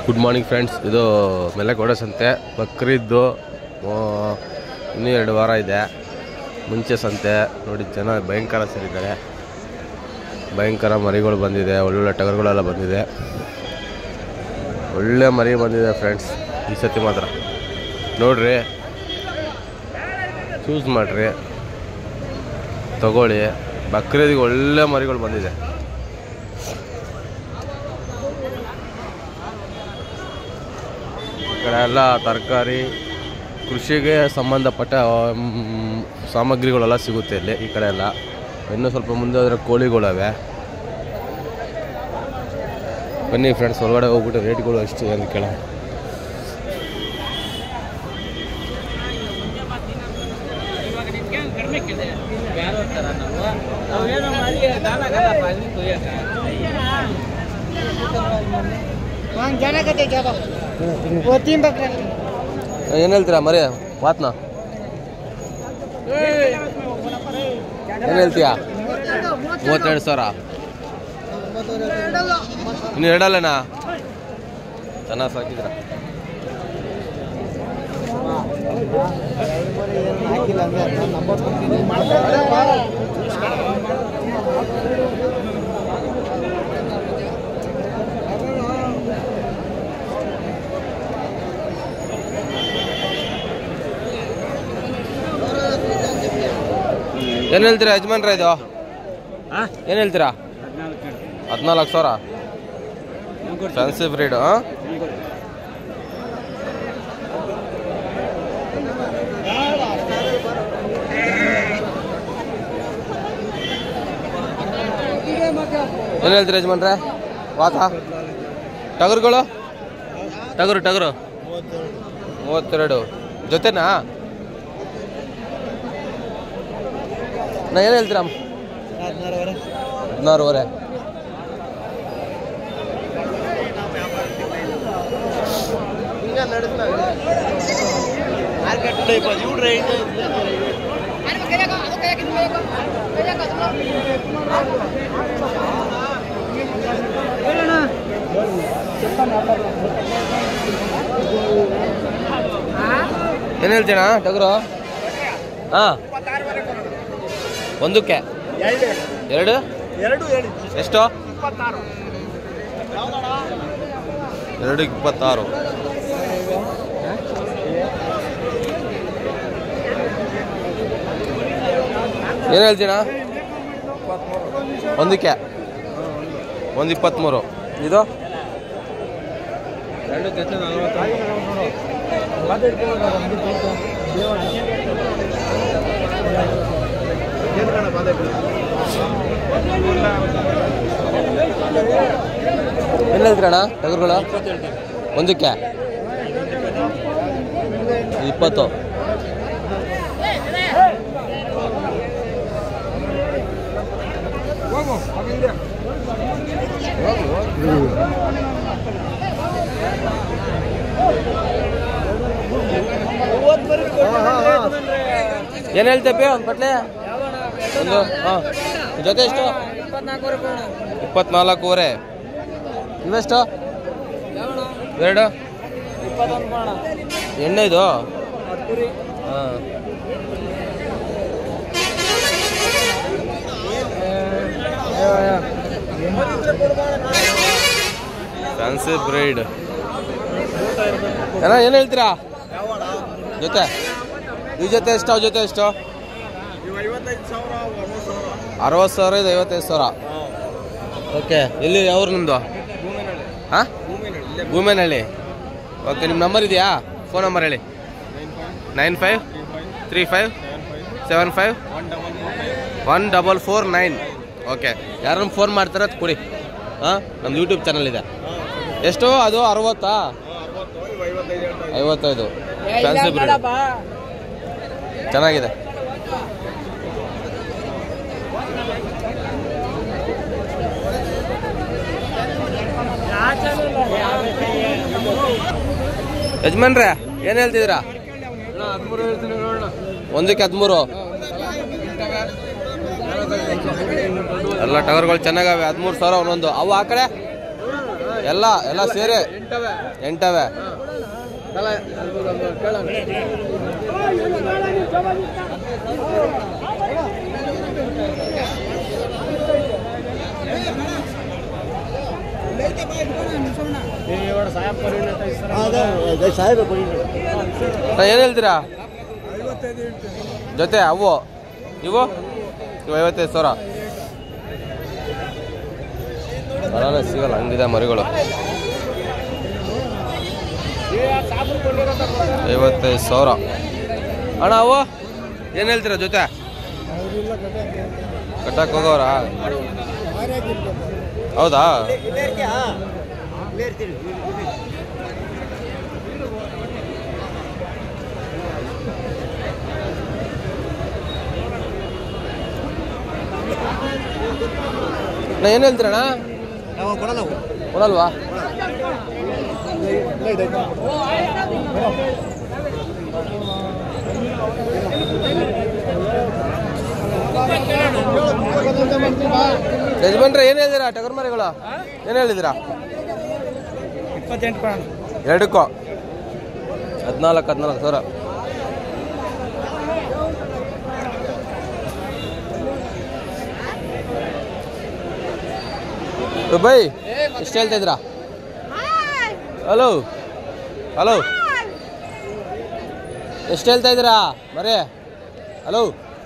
good morning friends ಇದು ಮೆಲೆಕೋಡೆ ಸಂತೆ ಬಕ್ರಿದ್ದು ಆ, ಇನ್ನೂ ಎರಡು ವಾರ ಇದೆ ಮುಂಚೆ ಸಂತೆ ನೋಡಿ ಜನ ಭಯಂಕರ ಸೇರಿದ್ದಾರೆ ಭಯಂಕರ ಮರಿಗಳು ಬಂದಿದೆ ಒಳ್ಳೊಳ್ಳೆ ಟಗರುಗಳೆಲ್ಲ ಬಂದಿದೆ ಒಳ್ಳೆ ಮರಿ ಬಂದಿದೆ ಫ್ರೆಂಡ್ಸ್ ಈ ಸತಿ ಮಾತ್ರ ನೋಡ್ರಿ ಚೂಸ್ ಮಾಡಿರಿ ತಗೊಳ್ಳಿ ಬಕ್ರೀದಿಗೆ ಒಳ್ಳೆ ಮರಿಗಳು ಬಂದಿದೆ ಈ ಕಡೆ ಎಲ್ಲ ತರಕಾರಿ ಕೃಷಿಗೆ ಸಂಬಂಧಪಟ್ಟ ಮ್, ಸಾಮಗ್ರಿಗಳೆಲ್ಲ ಸಿಗುತ್ತೆ ಇಲ್ಲಿ ಈ ಕಡೆ ಎಲ್ಲ ಇನ್ನೂ ಸ್ವಲ್ಪ ಮುಂದೆ ಹೋದ್ರೆ ಕೋಳಿಗಳವೆ ಬನ್ನಿ ಫ್ರೆಂಡ್ಸ್ ಹೊರಗಡೆ ಹೋಗ್ಬಿಟ್ಟು ರೇಟ್ಗಳು ಎಷ್ಟು ಅಂತ ಕೇಳ वहाँ जाना कहते क्या वो तीन बकरा ಏನು ಹೇಳ್ತೀರಾ ಮರಿ ಮಾತ್ನ ಏನು ಹೇಳ್ತೀಯಾ ಮೂವತ್ತೆರಡು ಸಾವಿರ ಇನ್ನು ಎರಡಲ್ಲನಾ ಚೆನ್ನಾಗಿ ಸಾಕಿದ್ರ ಏನು ಹೇಳ್ತೀರಾ ಯಜಮಾನ್ರ ಇದು ಏನು ಹೇಳ್ತೀರಾ ಹದಿನಾಲ್ಕು ಸಾವಿರ ಫ್ಯಾನ್ಸಿ ಬ್ರೀಡ್ ಏನು ಹೇಳ್ತೀರಾ ಯಜಮಾನ್ರೆ ವಾತ ಟಗರುಗಳು ಟಗರು ಟಗರು ಮೂವತ್ತೆರಡು ಜೊತೆನಾ ನಾ ಏನು ಹೇಳ್ತೀರಾ ಹದಿನಾರುವರೆ ಏನು ಹೇಳ್ತೀಣ ಟಗರು ಹಾಂ ಒಂದಕ್ಕೆ ಎರಡು ಎರಡು ಹೇಳಿ ಎಷ್ಟು ಇಪ್ಪತ್ತಾರು ಎರಡು ಇಪ್ಪತ್ತಾರು ಏನು ಹೇಳ್ತೀಣ ಒಂದಕ್ಕೆ ಒಂದು ಇಪ್ಪತ್ತ್ಮೂರು ಇದು ಎರಡು ಜೊತೆ ಏನು ಹೇಳ್ತೀರಣ್ಣ ಟಗರುಗಳು ಒಂದಕ್ಕೆ ಇಪ್ಪತ್ತು ಏನು ಹೇಳ್ತೇಪಿ ಒಂದು ಪಟ್ಲೆ ಒಂದು ಹಾಂ ಜೊತೆ ಎಷ್ಟು ಇಪ್ಪತ್ನಾಲ್ಕೂವರೆ ಇವೆಷ್ಟು ಎರಡು ಎಣ್ಣೆ ಇದು ಹಾಂ ಫ್ಯಾನ್ಸಿ ಬ್ರೈಡ್ ಅಣ್ಣ ಏನು ಹೇಳ್ತೀರಾ ಜೊತೆ ಈ ಜೊತೆ ಎಷ್ಟು ಅವ್ ಜೊತೆ ಎಷ್ಟು ಐವತ್ತೈದು ಸಾವಿರ ಅರವತ್ತು ಸಾವಿರ ಅರವತ್ತು ಸಾವಿರ ಇದು ಐವತ್ತೈದು ಸಾವಿರ ಓಕೆ ಎಲ್ಲಿ ಅವ್ರು ನಿಮ್ಮದು ಹಾಂ ಭೂಮಿನಹಳ್ಳಿ ಭೂಮೇನಹಳ್ಳಿ ಓಕೆ ನಿಮ್ಮ ನಂಬರ್ ಇದೆಯಾ ಫೋನ್ ನಂಬರ್ ಹೇಳಿ nine five three five seven five one double four nine okay ಯಾರನ್ನ ಫೋನ್ ಮಾಡ್ತಾರೆ ಅದು ಕೊಡಿ ಹಾಂ ನಮ್ದು ಯೂಟ್ಯೂಬ್ ಚಾನಲ್ ಇದೆ ಎಷ್ಟು ಅದು ಅರವತ್ತಾ ಐವತ್ತೈದು ಫ್ಯಾನ್ಸಿ ಬ್ರೀಡ್ ಚೆನ್ನಾಗಿದೆ ಯಜಮಾನ್ರೆ ಏನು ಹೇಳ್ತಿದ್ದೀರಾ ಹದಿಮೂರು ಹೇಳ್ತೀನಿ ನೋಡೋಣ ಒಂದಕ್ಕೆ ಹದಿಮೂರು ಎಲ್ಲ ಟಗರ್ಗಳು ಚೆನ್ನಾಗವೆ ಹದಿಮೂರು ಸಾವಿರ ಒಂದೊಂದು ಅವು ಆ ಕಡೆ ಎಲ್ಲ ಎಲ್ಲ ಸೇರಿ ಎಂಟವೆ ಎಂಟವೆ ಅಲ್ಲ ಕೇಳೋಣ ಏನು ಹೇಳ್ತೀರಾ ಜೊತೆ ಅವು ಇವು ಇವು ಐವತ್ತೈದು ಸಾವಿರ ಬರೋಣ ಸಿಗಲ್ಲ ಹಂಗಿದೆ ಮರಿಗಳು ಐವತ್ತೈದು ಸಾವಿರ ಅಣ್ಣ ಅವು ಏನು ಹೇಳ್ತೀರಾ ಜೊತೆ ಕಟ್ಟಕ್ಕೆ ಹೋಗೋರಾ ಹೌದಾ ನಾ ಏನು ಹೇಳ್ತೀರಣ್ಣ ಕೊಡಲ್ವಾ ಯಜಮಾನ್ರೆ ಏನು ಹೇಳಿದಿರಾ ಟಗರ್ ಮರಿಗಳು ಏನು ಹೇಳಿದಿರಾ ಇಪ್ಪತ್ತೆಂಟು ಕೊಡೋಣ ಎರಡಕ್ಕೂ ಹದಿನಾಲ್ಕು ಹದಿನಾಲ್ಕು ಸಾವಿರ ಬೈ ಎಷ್ಟು ಹೇಳ್ತಾ ಇದ್ದೀರಾ ಹಲೋ ಹಲೋ ಎಷ್ಟು ಹೇಳ್ತಾ ಇದ್ದೀರಾ ಮರೇ ಹಲೋ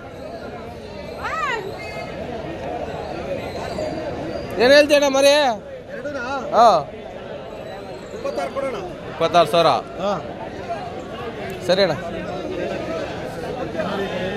ಏನು ಹೇಳ್ತೀಯಣ್ಣ ಮರಿ ಹಾಂ ಇಪ್ಪತ್ತಾರು ಕೊಡೋಣ ಇಪ್ಪತ್ತಾರು ಸಾವಿರ ಹಾಂ ಸರಿ ಅಣ್ಣ